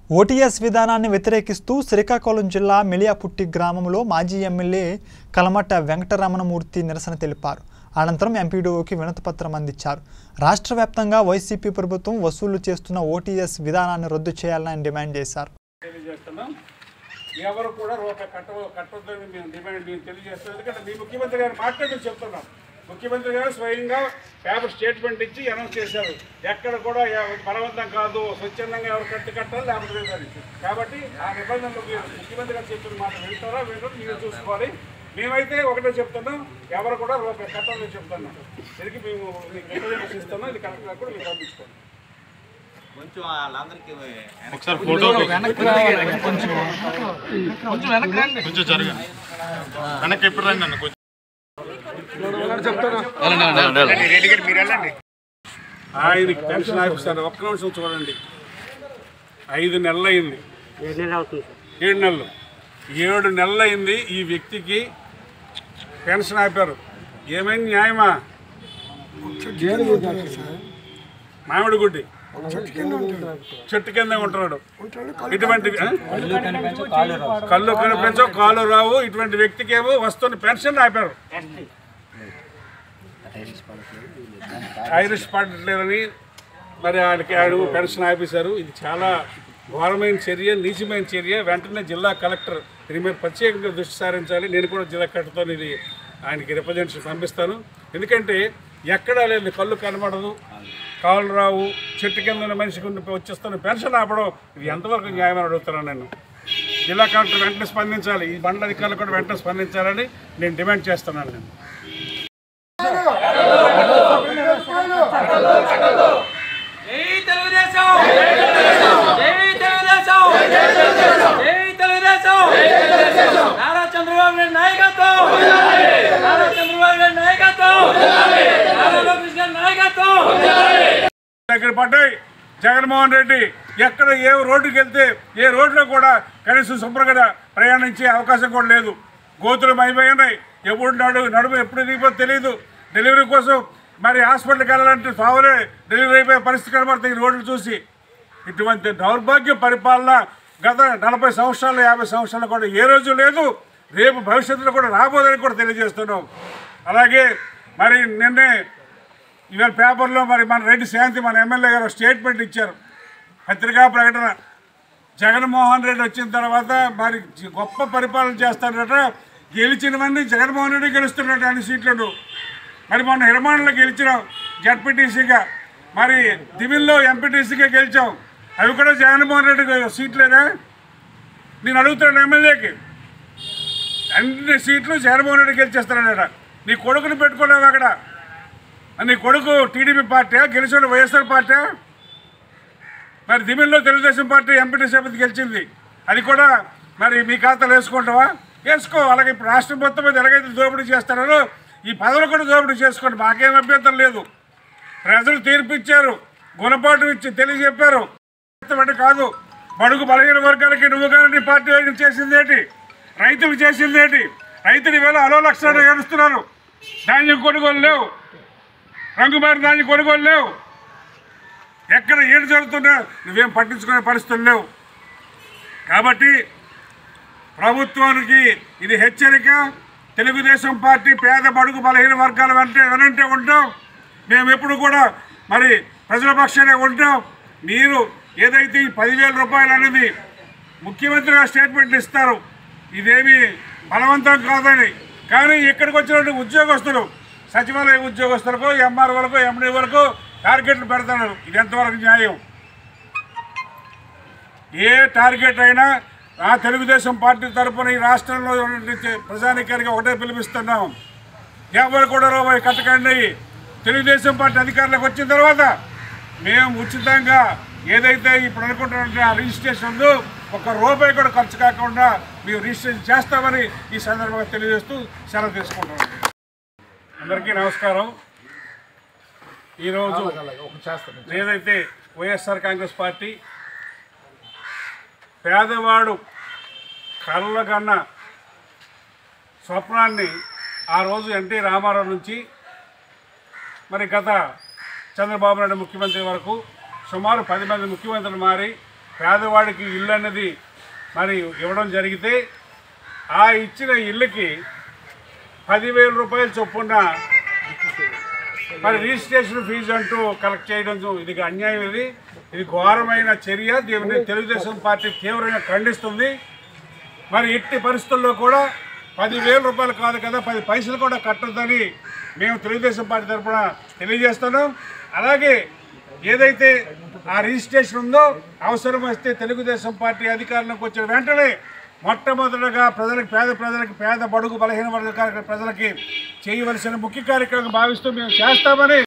OTS విధానాన్ని వ్యతిరేకిస్తూ శ్రీకాకుళం జిల్లా మిలియాపుట్టి గ్రామంలో మాజీ ఎమ్మెల్యే కలమట్ట వెంకటరమణమూర్తి నిరసన తెలిపారు అనంతరం ఎంపీడీఓకి వినతిపత్రం అందించారు రాష్ట్ర వ్యాప్తంగా వైసీపీ ప్రభుత్వం వసూలు చేస్తున్న ఓటీఎస్ విధానాన్ని రద్దు చేయాలని ఆయన డిమాండ్ చేశారు తెలియజేస్తున్నాం ఎవరు కూడా రూపాయి కట్ట కట్టొద్దని మేము డిమాండ్ మేము తెలియజేస్తున్నాం ఎందుకంటే మీ ముఖ్యమంత్రి గారు మాట్లాడి మేము చెప్తున్నాం ముఖ్యమంత్రి గారు స్వయంగా పేపర్ స్టేట్మెంట్ ఇచ్చి అనౌన్స్ చేశారు ఎక్కడ కూడా ఎవ- బలవంతం కాదు స్వచ్ఛందంగా ఎవరు కట్టి కట్టాలి లేకపోతే లేదని కాబట్టి ఆ నిబంధనలు మీరు ముఖ్యమంత్రి గారు చెప్పిన మాట వింటారా వినరు మీరు చూసుకోవాలి మేమైతే ఒకటే చెప్తున్నాం ఎవరు కూడా రూపాయి కట్టాలని చెప్తున్నాం దీనికి మేము రిప్రజెంటేషన్ ఇస్తున్నాం ఇది కలెక్టర్ గారు కూడా మీరు పంపించుకోండి కొంచెం వాళ్ళందరికీ ఒకసారి ఫోటో కొంచెం జరగండి వెనక్కి ఎప్పుడు రండి అన్న కొంచెం ఆయనకి పెన్షన్ ఆఫీసర్ ఒక్క నిమిషం చూడండి ఐదు నెలలు అయింది ఏడు నెలలు ఏడు నెలలు అయింది ఈ వ్యక్తికి పెన్షన్ ఆపారు ఏమైంది న్యాయమా మామిడి గుడ్డి చెట్టు కింద ఉంటున్నాడు ఇటువంటి ఆ? కళ్ళు కనిపించవు కాలు రావు ఇటువంటి వ్యక్తికి ఏమో వస్తున్న పెన్షన్ ఆపారు ఐరిష్ పడట్లేదని మరి ఆయనకి ఆయన పెన్షన్ ఆపేశారు ఇది చాలా ఘోరమైన చర్య నీచమైన చర్య వెంటనే జిల్లా కలెక్టర్ దీని మీద ప్రత్యేకంగా దృష్టి సారించాలి నేను కూడా జిల్లా కలెక్టర్తో ఇది ఆయనకి రిప్రజెంటేషన్ పంపిస్తాను ఎందుకంటే ఎక్కడా లేదు కళ్ళు కనబడదు కాళ్ళు రావు చెట్టు కింద ఉన్న మనిషికి ఉండి వచ్చేస్తున్న పెన్షన్ ఆపడం ఇది ఎంతవరకు న్యాయమని అడుగుతున్నాను నేను జిల్లా కలెక్టర్ వెంటనే స్పందించాలి ఈ బండ్ల అధికారులు కూడా వెంటనే స్పందించాలని నేను డిమాండ్ చేస్తున్నాను నేను జై తెలుగుదేశం జై తెలుగుదేశం జై తెలుగుదేశం నారా చంద్రబాబు నాయుడు నాయకత్వం నారా చంద్రబాబు నాయుడు నాయకత్వం నారా లోకేష్ గారి నాయకత్వం దగ్గర పడ్డాయి జగన్మోహన్ రెడ్డి ఎక్కడ ఏ రోడ్డుకి వెళ్తే ఏ రోడ్లో కూడా కనీసం శుభ్రంగా ప్రయాణించే అవకాశం కూడా లేదు గోతులు మైపోయినాయి ఎప్పుడు నడు నడుము ఎప్పుడు దిగిపో తెలియదు డెలివరీ కోసం మరి హాస్పిటల్కి వెళ్ళాలంటే త్వరలే డెలివరీ అయిపోయే పరిస్థితి కనబడుతుంది ఈ రోడ్లు చూసి ఇటువంటి దౌర్భాగ్య పరిపాలన గత నలభై సంవత్సరాలు యాభై సంవత్సరాలు కూడా ఏ రోజు లేదు రేపు భవిష్యత్తులో కూడా రాబోదని కూడా తెలియజేస్తున్నాం అలాగే మరి నిన్నే ఇవాళ పేపర్లో మరి మన రెడ్డి శాంతి మన ఎమ్మెల్యే గారు స్టేట్మెంట్ ఇచ్చారు పత్రికా ప్రకటన జగన్మోహన్ రెడ్డి వచ్చిన తర్వాత మరి జ- గొప్ప పరిపాలన చేస్తారట గెలిచినవన్నీ జగన్మోహన్ రెడ్డి గెలుస్తున్నట్టు అన్ని సీట్లను మరి మొన్న హిరమాణలో గెలిచినాం జడ్పీటీసీగా మరి దివిల్లో ఎంపీటీసీగా గెలిచాం అవి కూడా జగన్మోహన్ రెడ్డి సీట్లేనా నేను అడుగుతాను ఎమ్మెల్యేకి అన్ని సీట్లు జగన్మోహన్ రెడ్డి గెలిచేస్తానట నీ కొడుకుని పెట్టుకోలేవు అక్కడ మరి నీ కొడుకు టీడీపీ పార్టీ గెలిచిన వైఎస్ఆర్ పార్టీ మరి దిమిల్లో తెలుగుదేశం పార్టీ ఎంపీటీ సభ్యులు గెలిచింది అది కూడా మరి మీ ఖాతాలో వేసుకుంటావా వేసుకో అలాగే ఇప్పుడు రాష్ట్రం మొత్తం మీద ఎలాగైతే దోపిడీ చేస్తారో ఈ పదవులు కూడా దోపిడీ చేసుకోండి మాకేం అభ్యంతరం లేదు ప్రజలు తీర్పిచ్చారు గుణపాఠం ఇచ్చి తెలియజెప్పారు అంటే కాదు బడుగు బలహీన వర్గాలకి నువ్వు కానీ నీ పార్టీ వైపు చేసిందేంటి రైతులు చేసిందేంటి రైతులు ఈవేళ అలో లక్షలు గడుస్తున్నారు ధాన్యం కొనుగోలు లేవు రంగుమారి ధాన్యం కొనుగోలు లేవు ఎక్కడ ఏడు జరుగుతున్నా నువ్వేం పట్టించుకునే పరిస్థితులు లేవు కాబట్టి ప్రభుత్వానికి ఇది హెచ్చరిక తెలుగుదేశం పార్టీ పేద బడుగు బలహీన వర్గాల వెంటే వెనంటే ఉంటాం మేము ఎప్పుడు కూడా మరి ప్రజల పక్షానే ఉంటాం మీరు ఏదైతే ఈ పదివేల రూపాయలు అనేది ముఖ్యమంత్రిగా స్టేట్మెంట్ ఇస్తారు ఇదేమి బలవంతం కాదని కానీ ఇక్కడికి వచ్చినటువంటి ఉద్యోగస్తులు సచివాలయ ఉద్యోగస్తులకు ఎంఆర్ఓలకు ఎండి వరకు టార్గెట్లు పెడుతున్నారు ఇది ఎంతవరకు న్యాయం ఏ టార్గెట్ అయినా ఆ తెలుగుదేశం పార్టీ తరఫున ఈ రాష్ట్రంలో ఉన్నటువంటి ప్రజానికానికి ఒకటే పిలిపిస్తున్నాం ఎవరు కూడా రూపాయి కట్టకండి తెలుగుదేశం పార్టీ అధికారులకు వచ్చిన తర్వాత మేము ఉచితంగా ఏదైతే ఇప్పుడు అనుకుంటున్న ఆ రిజిస్ట్రేషన్ ఉందో ఒక రూపాయి కూడా ఖర్చు కాకుండా మేము రిజిస్ట్రేషన్ చేస్తామని ఈ సందర్భంగా తెలియజేస్తూ సెలవు తీసుకుంటాం అందరికీ నమస్కారం ఈరోజు ఏదైతే వైఎస్ఆర్ కాంగ్రెస్ పార్టీ పేదవాడు కళ్ళకన్న స్వప్నాన్ని ఆ రోజు ఎన్టీ రామారావు నుంచి మరి గత చంద్రబాబు నాయుడు ముఖ్యమంత్రి వరకు సుమారు పది మంది ముఖ్యమంత్రులు మారి పేదవాడికి ఇల్లు అన్నది మరి ఇవ్వడం జరిగితే ఆ ఇచ్చిన ఇల్లుకి పదివేల రూపాయల చొప్పున మరి రిజిస్ట్రేషన్ ఫీజు అంటూ కలెక్ట్ చేయడం ఇది అన్యాయం ఇది ఇది ఘోరమైన చర్య దీనిని తెలుగుదేశం పార్టీ తీవ్రంగా ఖండిస్తుంది మరి ఎట్టి పరిస్థితుల్లో కూడా పదివేల రూపాయలు కాదు కదా పది పైసలు కూడా కట్టొద్దని మేము తెలుగుదేశం పార్టీ తరఫున తెలియజేస్తున్నాం అలాగే ఏదైతే ఆ రిజిస్ట్రేషన్ ఉందో అవసరం వస్తే తెలుగుదేశం పార్టీ అధికారంలోకి వచ్చిన వెంటనే మొట్టమొదటగా ప్రజలకు పేద ప్రజలకు పేద బడుగు బలహీన వర్గాల ప్రజలకి చేయవలసిన ముఖ్య కార్యక్రమం భావిస్తూ మేము చేస్తామని